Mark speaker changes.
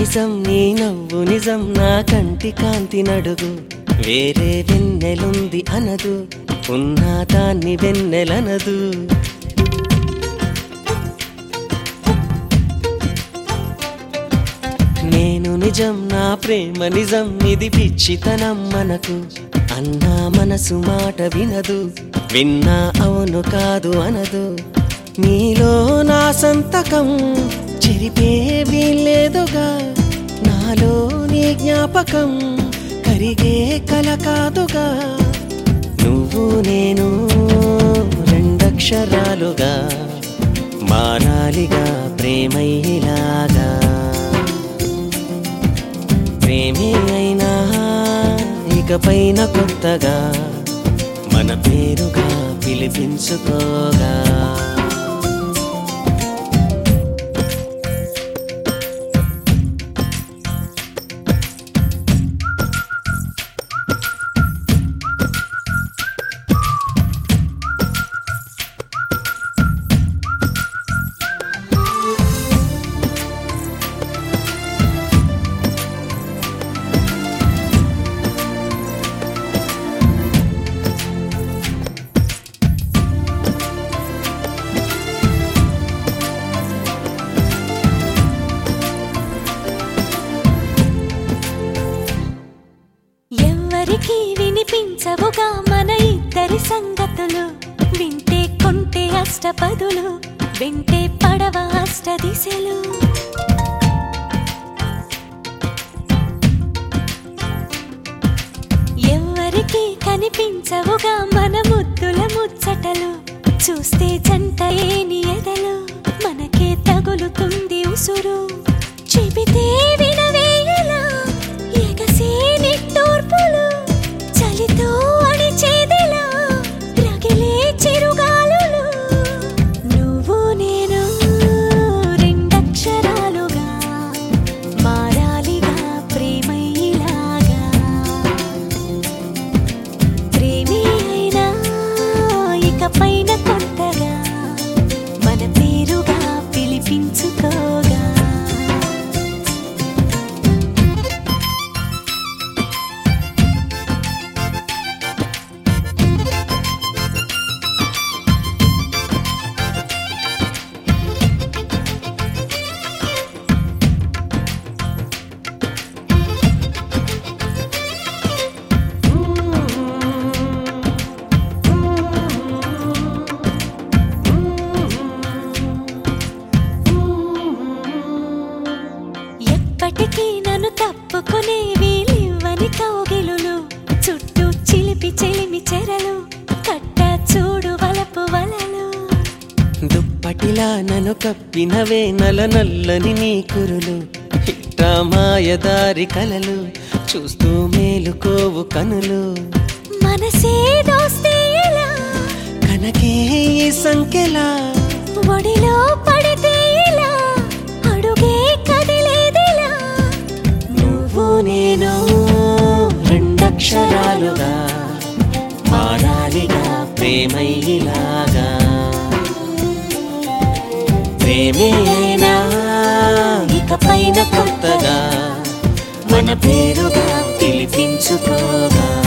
Speaker 1: నిజం నీ నవ్వు నిజం నా కంటి కాంతి నడుగు వేరే వెన్నెలుంది అనదు ఉన్నా దాన్ని వెన్నెలనదు నేను నిజం నా ప్రేమ నిజం ఇది పిచ్చితనం మనకు అన్నా మనసు మాట వినదు విన్నా అవును కాదు అనదు నీలో నా సంతకం చెరిపే వీల్లేదుగా నాలో నీ జ్ఞాపకం కరిగే కల కాదుగా నువ్వు నేను రెండక్షరాలుగా మారాలిగా ప్రేమయ్యేలాగా ప్రేమే అయినా ఇకపైన కొత్తగా మన పేరుగా పిలిపించుకోగా
Speaker 2: ఎవ్వరికి వినిపించవుగా మన ఇద్దరి సంగతులు వింటే కొంటే అష్టపదులు వింటే పడవ అష్ట దిశలు ఎవ్వరికి కనిపించవుగా మన ముద్దుల ముచ్చటలు చూస్తే జంట ఏని ఎదలు మనకే తగులుతుంది ఉసురు చెబితే వినవేయలా ఎగసే నిట్టూర్పులు చలితో అణిచేదిలా రగిలే చిరుగాలులు నువ్వు నేను రెండక్షరాలుగా మారాలిగా ప్రేమయ్యేలాగా ప్రేమే అయినా ఇక పైన కొత్తగా మన పేరుగా పిలిపించుకోగా ఎప్పటికీ నన్ను తప్పుకునే వీలివ్వని కౌగిలులు చుట్టూ చిలిపి చెలిమి చెరలు కట్ట చూడు వలపు వలలు
Speaker 1: దుప్పటిలా నన్ను కప్పినవే నల నల్లని నీ కురులు ఇట్టా మాయదారి కలలు చూస్తూ మేలుకోవు కనులు
Speaker 2: మనసే దోస్తే ఎలా
Speaker 1: కనకే ఈ సంఖ్యలా
Speaker 2: ఒడిలో పడితే ఇలా అడుగే కదిలేదిలా
Speaker 1: నువ్వు నేను రెండక్షరాలుగా మారాలిగా ప్రేమయ్యేలాగా ప్రేమే అయినా ఇక పైన కొత్తగా మన పేరుగా పిలిపించుకోగా